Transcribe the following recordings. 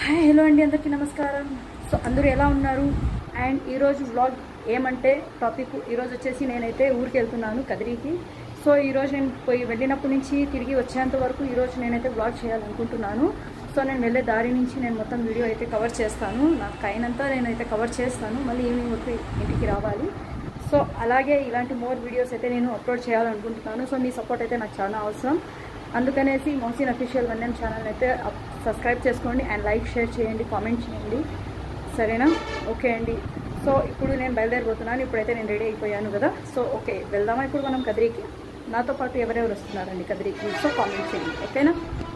hi hello అండి అందరికీ నమస్కారం సో అందరూ ఎలా ఉన్నారు అండ్ ఈరోజు వ్లాగ్ ఏమంటే టాపిక్ ఈరోజు వచ్చేసి నేనైతే ఊరికి వెళ్తున్నాను కదిరికి సో ఈరోజు నేను పోయి వెళ్ళినప్పటి నుంచి తిరిగి వచ్చేంత వరకు ఈరోజు నేనైతే వ్లాగ్ చేయాలనుకుంటున్నాను సో నేను వెళ్ళే దారి నుంచి నేను మొత్తం వీడియో అయితే కవర్ చేస్తాను నాకు అయినంత నేనైతే కవర్ చేస్తాను మళ్ళీ ఈవినింగ్ వరకు ఇంటికి రావాలి సో అలాగే ఇలాంటి మోర్ వీడియోస్ అయితే నేను అప్లోడ్ చేయాలనుకుంటున్నాను సో మీ సపోర్ట్ అయితే నాకు చాలా అవసరం అందుకనేసి మోసిన్ అఫీషియల్ వన్ ఛానల్ అయితే అప్- సబ్స్క్రైబ్ చేసుకోండి అండ్ లైక్ షేర్ చేయండి కామెంట్ చేయండి సరేనా ఓకే అండి సో ఇప్పుడు నేను బయలుదేరిపోతున్నాను ఇప్పుడైతే నేను రెడీ అయిపోయాను కదా సో ఓకే వెళ్దామా ఇప్పుడు మనం కదిరికి నాతో పాటు ఎవరెవరు వస్తున్నారండి కదిరికి సో కామెంట్ చేయండి ఓకేనా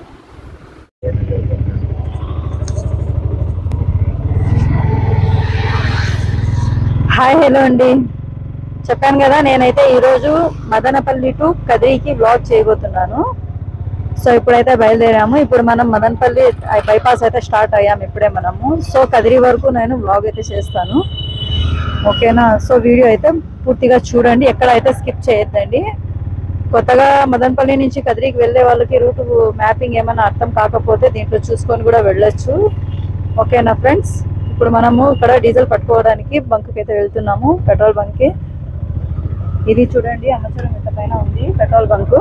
హాయ్ హలో అండి చెప్పాను కదా నేనైతే ఈరోజు మదనపల్లి టు కదిరికి బ్లాగ్ చేయబోతున్నాను సో ఇప్పుడైతే బయలుదేరాము ఇప్పుడు మనం మదనపల్లి బైపాస్ అయితే స్టార్ట్ అయ్యాము ఇప్పుడే మనము సో కదిరి వరకు నేను బ్లాగ్ అయితే చేస్తాను ఓకేనా సో వీడియో అయితే పూర్తిగా చూడండి ఎక్కడ అయితే స్కిప్ చేయొద్దండి కొత్తగా మదనపల్లి నుంచి కదిరికి వెళ్ళే వాళ్ళకి రూట్ మ్యాపింగ్ ఏమైనా అర్థం కాకపోతే దీంట్లో చూసుకొని కూడా వెళ్ళొచ్చు ఓకేనా ఫ్రెండ్స్ ఇప్పుడు మనము ఇక్కడ డీజిల్ పట్టుకోవడానికి బంక్కి అయితే వెళ్తున్నాము పెట్రోల్ బంక్కి ఇది చూడండి అన్నచరం ఇంత పైన ఉంది పెట్రోల్ బంకు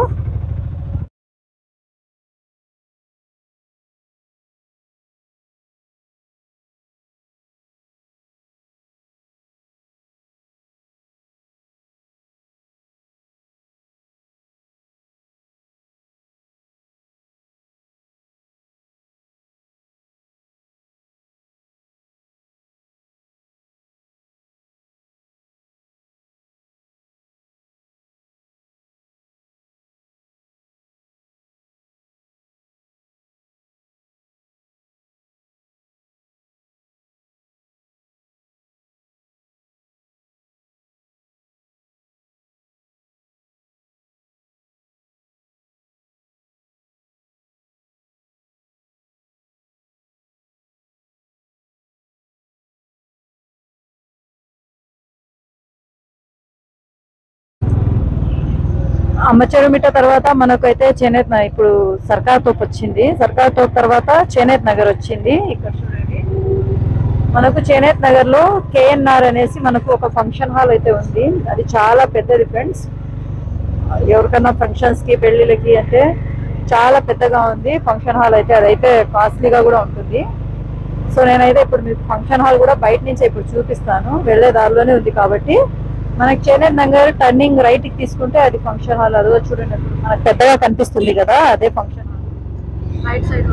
అమ్మచెరుమిట తర్వాత మనకైతే చేనేత్ న- ఇప్పుడు సర్కార్ తోపు వచ్చింది సర్కార్ తోపు తర్వాత చేనేత్ నగర్ వచ్చింది ఇక్కడ చూడండి మనకు చేనేత్ నగర్ లో కేఎన్ఆర్ అనేసి మనకు ఒక ఫంక్షన్ హాల్ అయితే ఉంది అది చాలా పెద్దది ఫ్రెండ్స్ ఎవరికన్నా ఫంక్షన్స్ కి పెళ్లిళ్ళకి అంటే చాలా పెద్దగా ఉంది ఫంక్షన్ హాల్ అయితే అదైతే కాస్ట్లీగా కూడా ఉంటుంది సో నేనైతే ఇప్పుడు మీకు ఫంక్షన్ హాల్ కూడా బయట నుంచి ఇప్పుడు చూపిస్తాను వెళ్ళే దారిలోనే ఉంది కాబట్టి మనకి చేనేత్ నగర్ టర్నింగ్ రైట్ కి తీసుకుంటే అది ఫంక్షన్ హాల్ అదో చూడండి అప్పుడు మనకు పెద్దగా కనిపిస్తుంది కదా అదే function hall right side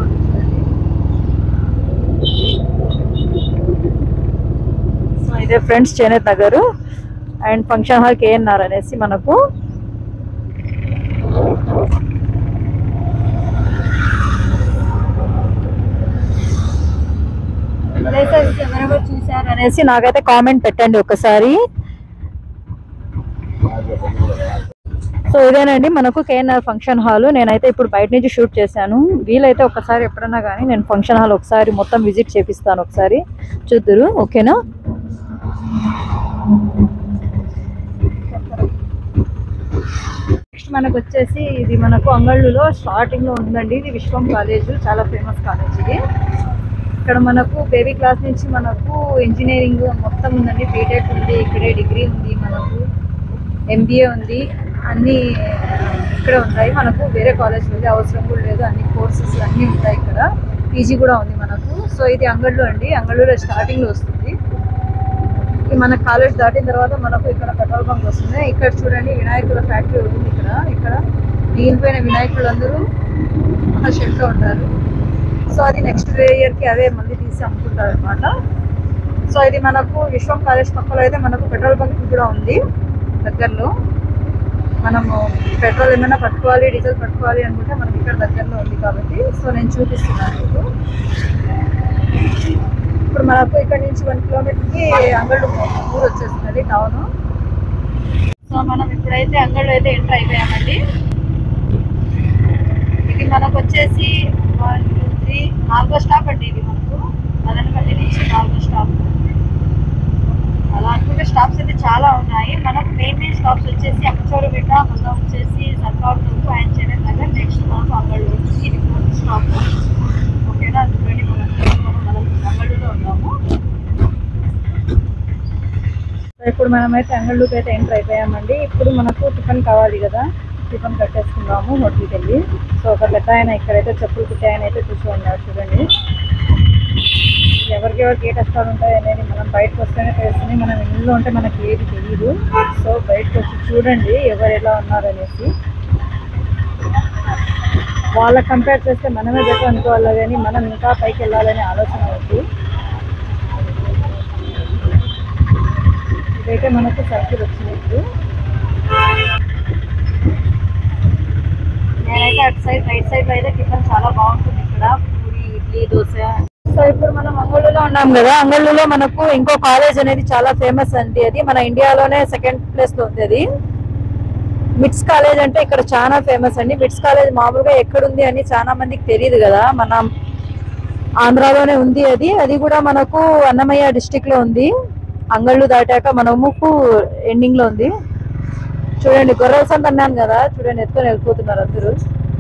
so ఇదే friends Chenet Nagar and function hall KNR అనేసి మనకు ప్లేసెస్ ఎవరెవరు చూసారు అనేసి నాకైతే కామెంట్ పెట్టండి ఒకసారి సో ఇదేనండి మనకు కేఎన్ఆర్ ఫంక్షన్ హాల్ నేనైతే ఇప్పుడు బయట నుంచి షూట్ చేశాను వీలైతే ఒకసారి ఎప్పుడన్నా కానీ నేను ఫంక్షన్ హాల్ ఒకసారి మొత్తం విజిట్ చేపిస్తాను ఒకసారి చూద్దురు ఓకేనా నెక్స్ట్ మనకు వచ్చేసి ఇది మనకు అంగళ్ళులో స్టార్టింగ్ లో ఉందండి ఇది విశ్వం కాలేజ్ చాలా ఫేమస్ కాలేజ్ ఇది ఇక్కడ మనకు బేబీ క్లాస్ నుంచి మనకు ఇంజనీరింగ్ మొత్తం ఉందండి బీటెక్ ఉంది ఇక్కడే డిగ్రీ ఉంది మనకు ఎంబీఏ ఉంది అన్ని ఇక్కడే ఉంటాయి మనకు వేరే కాలేజ్ వెళ్ళే అవసరం కూడా లేదు అన్ని కోర్సెస్ అన్నీ ఉంటాయి ఇక్కడ పీజీ కూడా ఉంది మనకు సో ఇది అంగళ్ళు అండి అంగళ్ళులో స్టార్టింగ్ లో వస్తుంది ఈ మన కాలేజ్ దాటిన తర్వాత మనకు ఇక్కడ పెట్రోల్ బంక్ వస్తుంది ఇక్కడ చూడండి వినాయకుల ఫ్యాక్టరీ ఉంది ఇక్కడ ఇక్కడ మిగిలిపోయిన వినాయకులు అందరూ ఆ షెడ్ లో ఉంటారు సో అది నెక్స్ట్ ఇయర్ కి అవే మళ్ళీ తీసి అమ్ముకుంటారు అనమాట సో ఇది మనకు విశ్వం కాలేజ్ పక్కలో అయితే మనకు పెట్రోల్ బంక్ కూడా ఉంది దగ్గరలో మనము పెట్రోల్ ఏమైనా పట్టుకోవాలి డీజిల్ పట్టుకోవాలి అనుకుంటే మనకి ఇక్కడ దగ్గరలో ఉంది కాబట్టి సో నేను చూపిస్తున్నాను మీకు ఇప్పుడు మనకు ఇక్కడ నుంచి వన్ కిలోమీటర్కి అంగళ్ళు ఊరు వచ్చేస్తున్నది టౌన్ సో మనం ఇప్పుడైతే అంగళ్ళు అయితే ఎంటర్ అయిపోయామండి ఇది మనకు వచ్చేసి వన్ టూ త్రీ నాలుగో స్టాప్ అండి ఇది మనకు మదనపల్లి నుంచి నాలుగో స్టాప్ అలా అనుకుంటే స్టాప్స్ అయితే చాలా ఉన్నాయి మనకు మెయిన్ మెయిన్ స్టాప్స్ వచ్చేసి అక్కచోరుపేట మళ్ళీ వచ్చేసి సర్కార్ తూర్పు అండ్ చేనేత నగర్ నెక్స్ట్ మనకు అంగళ్ళు ఇది ఫోర్త్ స్టాప్ ఓకేనా అందుకని మనం మనం ఇప్పుడు మనమైతే అంగళ్ళూకి అయితే ఎంటర్ అయిపోయామండి ఇప్పుడు మనకు టిఫిన్ కావాలి కదా టిఫిన్ కట్టేసుకుందాము హోటల్కి వెళ్ళి సో ఒక పెద్ద ఆయన ఇక్కడైతే చెప్పులు కుట్టే ఆయన అయితే కూర్చో ఉన్నారు చూడండి ఎవరికి ఎవరికి ఏ కష్టాలు ఉంటాయి అనేది మనం బయటకు వస్తేనే తెలుస్తుంది మనం ఇంట్లో ఉంటే మనకి ఏది తెలియదు సో బయటకు వచ్చి చూడండి ఎవరు ఎలా ఉన్నారు అనేసి వాళ్ళకి కంపేర్ చేస్తే మనమే బెటర్ అనుకోవాలి కానీ మనం ఇంకా పైకి వెళ్ళాలనే ఆలోచన అవుతుంది ఇదైతే మనకు సర్కిల్ వచ్చినట్టు నేనైతే అటు సైడ్ రైట్ సైడ్ లో అయితే టిఫిన్ చాలా బాగుంటుంది ఇక్కడ పూరి ఇడ్లీ దోశ సో ఇప్పుడు మనం అంగళ్ళులో ఉన్నాం కదా అంగళ్ళులో మనకు ఇంకో కాలేజ్ అనేది చాలా ఫేమస్ అండి అది మన ఇండియాలోనే సెకండ్ ప్లేస్ లో ఉంది అది మిట్స్ కాలేజ్ అంటే ఇక్కడ చాలా ఫేమస్ అండి మిట్స్ కాలేజ్ మామూలుగా ఎక్కడుంది అని చాలా మందికి తెలియదు కదా మన ఆంధ్రాలోనే ఉంది అది అది కూడా మనకు అన్నమయ్య డిస్టిక్ లో ఉంది అంగళ్ళు దాటాక మనముకు ఎండింగ్ లో ఉంది చూడండి గొర్రెల సంత అన్నాను కదా చూడండి ఎత్తుకొని వెళ్ళిపోతున్నారు అందరూ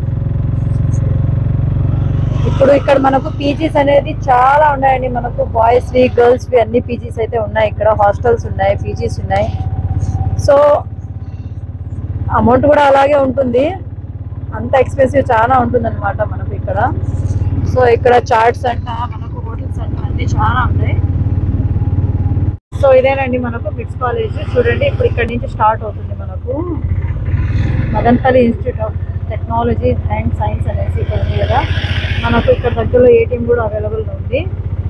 ఇప్పుడు ఇక్కడ మనకు పీజీస్ అనేది చాలా ఉన్నాయండి మనకు బాయ్స్ వి గర్ల్స్ వి అన్ని పీజీస్ అయితే ఉన్నాయి ఇక్కడ హాస్టల్స్ ఉన్నాయి పీజీస్ ఉన్నాయి సో అమౌంట్ కూడా అలాగే ఉంటుంది అంత ఎక్స్పెన్సివ్ చాలా ఉంటుంది అనమాట మనకు ఇక్కడ సో ఇక్కడ చాట్స్ అంట మనకు హోటల్స్ అంట అన్ని చాలా ఉన్నాయి సో ఇదేనండి మనకు మిడ్స్ కాలేజ్ చూడండి ఇప్పుడు ఇక్కడ నుంచి స్టార్ట్ అవుతుంది మనకు Madanapalle institute of technology and science అనేసి ఇక్కడ ఉంది కదా మనకు ఇక్కడ దగ్గరలో ఏటీఎం కూడా అవైలబుల్గా ఉంది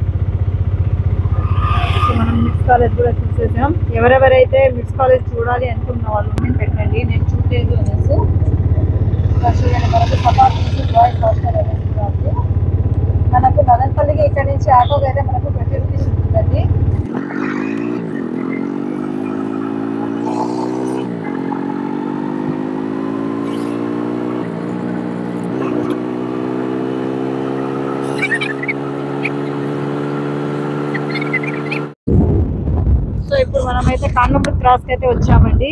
సో మనం మిడ్స్ కాలేజ్ కూడా చూసేసాం ఎవరెవరైతే మిడ్స్ కాలేజ్ చూడాలి అనుకున్న వాళ్ళు నేను పెట్టండి నేను చూడలేదు అనేసి ఇక్కడ చూడండి మనకు సమాజ్ నుంచి బాయ్స్ హాస్టల్ అనేసి కూడా ఉంది మనకు మదన్పల్లికి ఇక్కడ నుంచి ఆటోకి అయితే మనకు ట్వంటీ రూపీస్ ఉంటుందండి సో ఇప్పుడు మనమైతే కాండమూరి క్రాస్ కి అయితే వచ్చామండి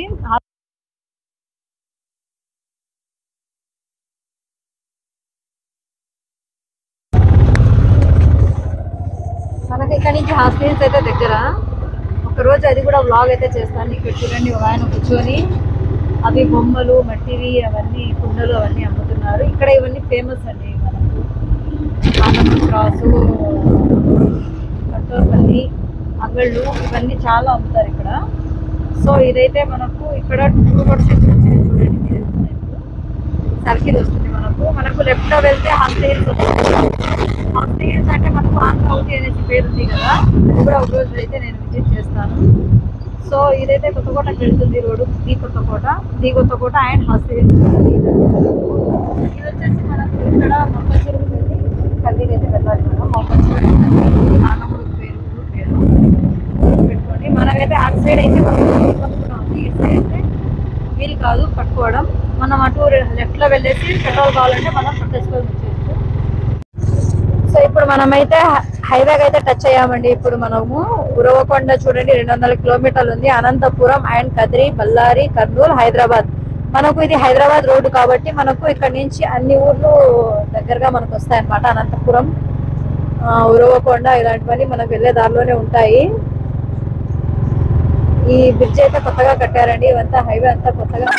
మనకి ఇక్కడ నుంచి హాస్పిటల్స్ అయితే దగ్గర ఒక రోజు అది కూడా వ్లాగ్ అయితే చేస్తాను ఇక్కడ చూడండి ఒక ఆయన కూర్చొని అవి బొమ్మలు మట్టివి అవన్నీ కుండలు అవన్నీ అమ్ముతున్నారు ఇక్కడ ఇవన్నీ ఫేమస్ అండి మనకు కాండమూరి క్రాసు కట్టోపల్లి అంగళ్ళు ఇవన్నీ చాలా అమ్ముతారు ఇక్కడ సో ఇదైతే మనకు ఇక్కడ టూ రోడ్స్ సర్కిల్ వస్తుంది మనకు మనకు లెఫ్ట్ లో వెళ్తే హంస హిల్స్ వస్తుంది హంస హిల్స్ అంటే మనకు ఆంధ్రావతి అనేసి పేరు ఉంది కదా అది కూడా ఒక రోజు అయితే నేను విజిట్ చేస్తాను సో ఇదైతే కొత్తకోటకి వెళ్తుంది road the Kothakota the Kothakota and Hamsa Hills ఇది వచ్చేసి మనకు ఇక్కడ మొక్క చెరువు వెళ్ళి కల్లీకి అయితే వెళ్ళాలి మనం మొక్క చెరువు ఆనమూరు పేరు ఊరు పేరు పెట్టుకోండి మనకైతే అటు సైడ్ అయితే మనకు ఇబ్బందిగా ఉంది ఇటు సైడ్ అయితే వీలు కాదు పట్టుకోవడం మనం అటు లెఫ్ట్ లో వెళ్ళేసి పెట్రోల్ కావాలంటే మనం పట్టేసుకొని వచ్చేయచ్చు సో ఇప్పుడు మనమైతే హైవేకి అయితే టచ్ అయ్యామండి ఇప్పుడు మనము ఉరవకొండ చూడండి రెండు వందల కిలోమీటర్లు ఉంది అనంతపురం అండ్ కదిరి బళ్ళారి కర్నూలు హైదరాబాద్ మనకు ఇది హైదరాబాద్ రోడ్డు కాబట్టి మనకు ఇక్కడ నుంచి అన్ని ఊర్లు దగ్గరగా మనకు వస్తాయి అన్నమాట అనంతపురం ఆ, ఉరవకొండ ఇలాంటివన్నీ మనకు వెళ్ళే దారిలోనే ఉంటాయి ఈ బ్రిడ్జ్ అయితే కొత్తగా కట్టారండి ఇవంతా హైవే అంతా కొత్తగా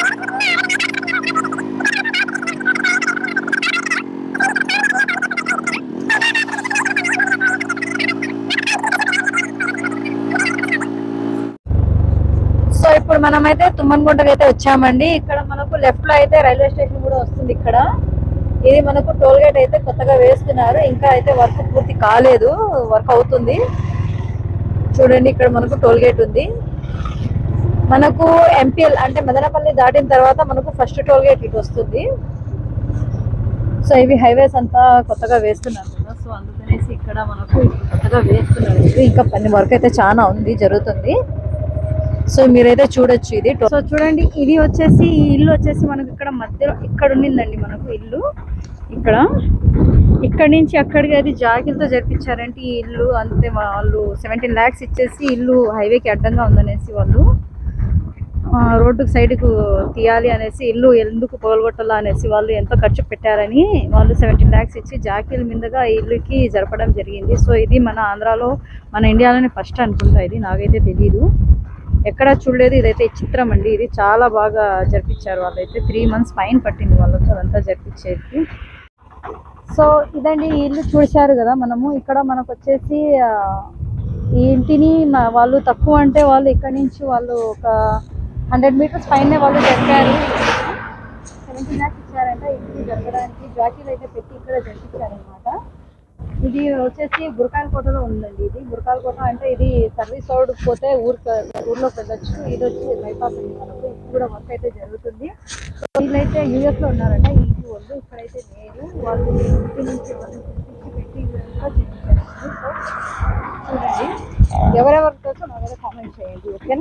సో ఇప్పుడు మనమైతే తుమ్మన్గుంటకి అయితే వచ్చామండి ఇక్కడ మనకు లెఫ్ట్ లో అయితే రైల్వే స్టేషన్ కూడా వస్తుంది ఇక్కడ ఇది మనకు టోల్ గేట్ అయితే కొత్తగా వేస్తున్నారు ఇంకా అయితే వర్క్ పూర్తి కాలేదు వర్క్ అవుతుంది చూడండి ఇక్కడ మనకు టోల్ గేట్ ఉంది మనకు ఎంపీఎల్ అంటే మదనపల్లి దాటిన తర్వాత మనకు ఫస్ట్ టోల్ గేట్ ఇటు వస్తుంది సో ఇవి హైవేస్ అంతా కొత్తగా వేస్తున్నారు కదా సో అందుకనేసి ఇక్కడ మనకు కొత్తగా వేస్తున్నారు ఇది ఇంకా పని వర్క్ అయితే చాలా ఉంది జరుగుతుంది సో మీరైతే చూడొచ్చు ఇది సో చూడండి ఇది వచ్చేసి ఈ ఇల్లు వచ్చేసి మనకు ఇక్కడ మధ్యలో ఇక్కడ ఉండిందండి మనకు ఇల్లు ఇక్కడ ఇక్కడ నుంచి అక్కడికి అది జాగిలతో జరిపించారంటే ఈ ఇల్లు అంతే వాళ్ళు సెవెంటీన్ ల్యాక్స్ ఇచ్చేసి ఇల్లు హైవేకి అడ్డంగా ఉందనేసి వాళ్ళు ఆ, రోడ్డుకు సైడ్కు తీయాలి అనేసి ఇల్లు ఎందుకు పోగొట్టాలా అనేసి వాళ్ళు ఎంతో ఖర్చు పెట్టారని వాళ్ళు సెవెంటీన్ ల్యాక్స్ ఇచ్చి జాకీల మీదుగా ఈ ఇల్లుకి జరపడం జరిగింది సో ఇది మన ఆంధ్రాలో మన ఇండియాలోనే ఫస్ట్ అనుకుంటా ఇది నాకైతే తెలియదు ఎక్కడ చూడలేదు ఇదైతే చిత్రం అండి ఇది చాలా బాగా జరిపించారు వాళ్ళైతే త్రీ మంత్స్ పైన పట్టింది వాళ్ళకి అదంతా జరిపించేది సో ఇదండి ఈ ఇల్లు చూశారు కదా మనము ఇక్కడ మనకు వచ్చేసి ఆ, ఈ ఇంటిని మ- వాళ్ళు తక్కువ అంటే వాళ్ళు ఇక్కడ నుంచి వాళ్ళు ఒక హండ్రెడ్ మీటర్స్ పైనే వాళ్ళు జరిపారు సెవెంటీ ల్యాక్స్ ఇచ్చారంట ఇంటిని జరగడానికి జాకీలు అయితే పెట్టి ఇక్కడ జరిపించారనమాట ఇది వచ్చేసి బురకాయల కోటలో ఉందండి ఇది బురకాయల కోట అంటే ఇది సర్వీస్ రోడ్ పోతే ఊరికి ఊర్లోకి వెళ్ళొచ్చు ఇది వచ్చి బైపాస్ అండి మనకు ఇప్పుడు కూడా వర్క్ అయితే జరుగుతుంది సో వీళ్ళైతే యూఎస్ లో ఉన్నారంట ఈ ఇంటి వాళ్ళు ఇక్కడైతే లేరు వాళ్ళు ఇంటి నుంచి వాళ్ళు పిలిపించి పెట్టి ఇదంతా చేయించారు సో చూడండి ఎవరెవరికి తెలుసో నా దగ్గర కామెంట్ చేయండి ఓకేనా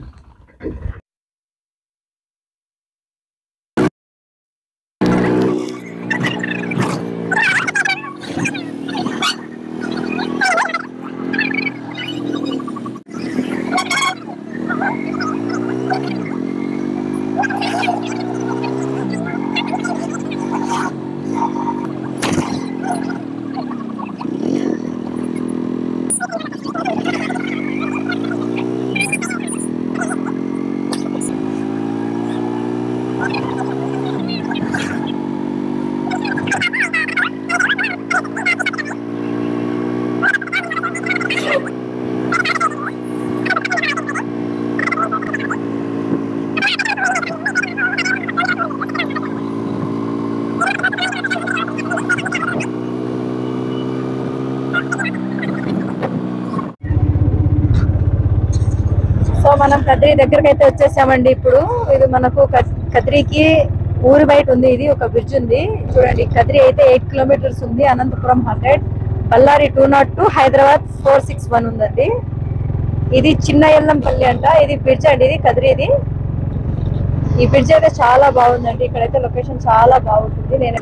సో మనం కద్రి దగ్గరికి అయితే వచ్చేసామండి ఇప్పుడు ఇది మనకు కద్- కద్రికి ఊరి బయట ఉంది ఇది ఒక బ్రిడ్జ్ ఉంది చూడండి కద్రి అయితే ఎయిట్ కిలోమీటర్స్ ఉంది Anantapuram hundred Bellary two nought two Hyderabad four six one ఉందండి ఇది చిన్న ఎల్లంపల్లి అంట ఇది బ్రిడ్జ్ అండి ఇది కదిరిది ఈ బ్రిడ్జ్ అయితే చాలా బాగుందండి ఇక్కడైతే లొకేషన్ చాలా బాగుంటుంది నేను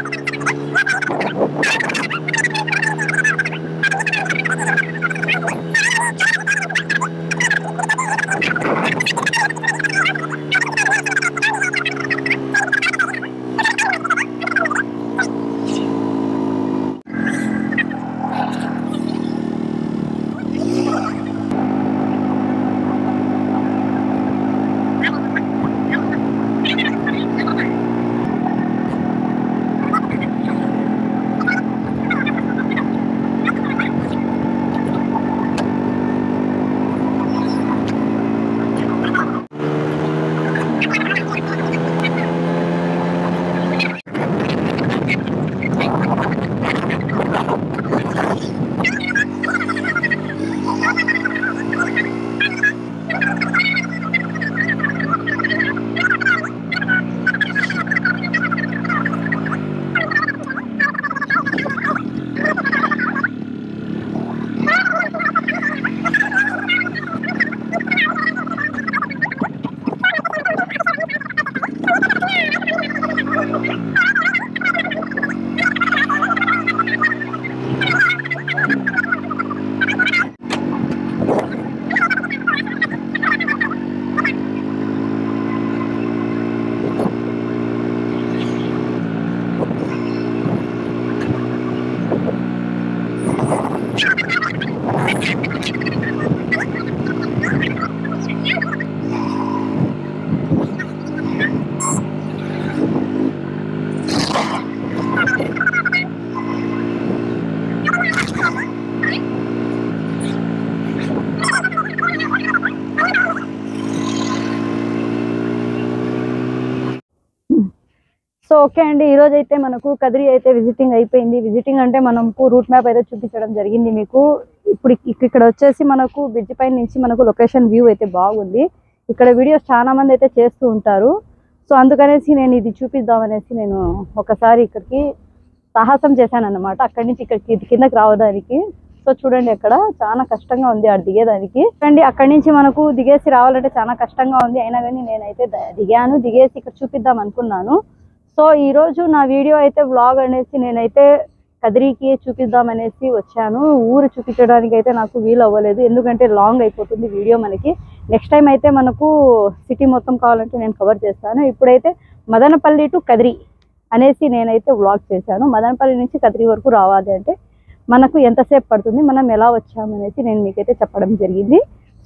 సో ఓకే అండి ఈ రోజు అయితే మనకు కదిరి అయితే విజిటింగ్ అయిపోయింది విజిటింగ్ అంటే మనకు రూట్ మ్యాప్ అయితే చూపించడం జరిగింది మీకు ఇప్పుడు ఇక్- ఇక్కడ వచ్చేసి మనకు బ్రిడ్జ్ పైన నుంచి మనకు లొకేషన్ వ్యూ అయితే బాగుంది ఇక్కడ వీడియోస్ చాలా మంది అయితే చేస్తూ ఉంటారు సో అందుకనేసి నేను ఇది చూపిద్దామనేసి నేను ఒకసారి ఇక్కడికి సాహసం చేశాను అనమాట అక్కడి నుంచి ఇక్కడికి ఇది కిందకి రావడానికి సో చూడండి అక్కడ చాలా కష్టంగా ఉంది ఆడ దిగేదానికి చూడండి అక్కడి నుంచి మనకు దిగేసి రావాలంటే చాలా కష్టంగా ఉంది అయినా కానీ నేనైతే ద- దిగాను దిగేసి ఇక్కడ చూపిద్దాం అనుకున్నాను సో ఈ రోజు నా వీడియో అయితే వ్లాగ్ అనేసి నేనైతే కదిరికి చూపిద్దాం అనేసి వచ్చాను ఊరు చూపించడానికి అయితే నాకు వీలు అవ్వలేదు ఎందుకంటే లాంగ్ అయిపోతుంది వీడియో మనకి నెక్స్ట్ టైం అయితే మనకు సిటీ మొత్తం కావాలంటే నేను కవర్ చేస్తాను ఇప్పుడైతే మదనపల్లి టు కదిరి అనేసి నేనైతే వ్లాగ్ చేశాను మదనపల్లి నుంచి కదిరి వరకు రావాలి అంటే మనకు ఎంతసేపు పడుతుంది మనం ఎలా వచ్చామనేసి నేను మీకైతే చెప్పడం జరిగింది సో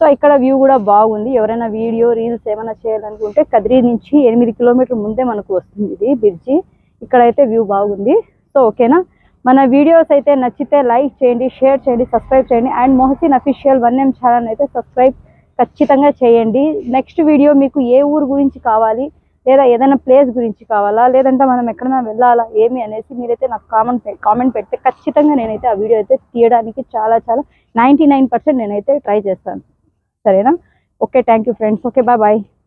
సో ఇక్కడ వ్యూ కూడా బాగుంది ఎవరైనా వీడియో రీల్స్ ఏమైనా చేయాలనుకుంటే కదిరి నుంచి ఎనిమిది కిలోమీటర్ ముందే మనకు వస్తుంది ఇది బ్రిడ్జి ఇక్కడైతే వ్యూ బాగుంది సో ఓకేనా మన వీడియోస్ అయితే నచ్చితే లైక్ చేయండి షేర్ చేయండి సబ్స్క్రైబ్ చేయండి and Mohsin official one M channel అయితే సబ్స్క్రైబ్ ఖచ్చితంగా చేయండి నెక్స్ట్ వీడియో మీకు ఏ ఊరు గురించి కావాలి లేదా ఏదైనా ప్లేస్ గురించి కావాలా లేదంటే మనం ఎక్కడైనా వెళ్ళాలా ఏమి అనేసి మీరైతే నాకు కామెంట్ కామెంట్ పెడితే ఖచ్చితంగా నేనైతే ఆ వీడియో అయితే తీయడానికి చాలా చాలా నైంటీ నైన్ పర్సెంట్ నేనైతే ట్రై చేస్తాను సరేనా okay thank you friends okay bye bye